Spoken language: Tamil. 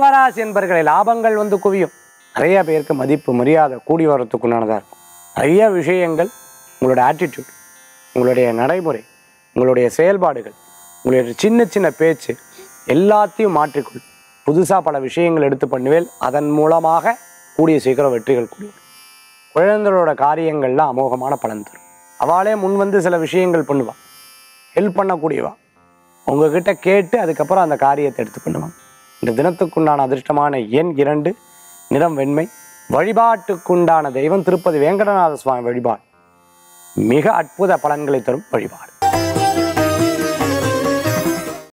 கும்பராசி என்பர்களை லாபங்கள் வந்து குவியும் நிறைய பேருக்கு மதிப்பு மரியாதை கூடி வரத்துக்குண்டானதாக இருக்கும் நிறைய விஷயங்கள் உங்களோட ஆட்டிடியூட் உங்களுடைய நடைமுறை உங்களுடைய செயல்பாடுகள் உங்களுடைய சின்ன சின்ன பேச்சு எல்லாத்தையும் மாற்றிக்கொள் புதுசாக பல விஷயங்கள் எடுத்து பண்ணுவேல் அதன் மூலமாக கூடிய சீக்கிரம் வெற்றிகள் கூடிய குழந்தைகளோட காரியங்கள்லாம் அமோகமான பலன் தரும் அவளே முன் வந்து சில விஷயங்கள் பண்ணுவாள் ஹெல்ப் பண்ணக்கூடியவா உங்ககிட்ட கேட்டு அதுக்கப்புறம் அந்த காரியத்தை எடுத்து பண்ணுவாங்க இந்த தினத்துக்குண்டான அதிர்ஷ்டமான எண் இரண்டு நிறம் வெண்மை வழிபாட்டுக்குண்டான தெய்வம் திருப்பதி வேங்கடநாத சுவாமி வழிபாடு மிக அற்புத பலன்களை தரும் வழிபாடு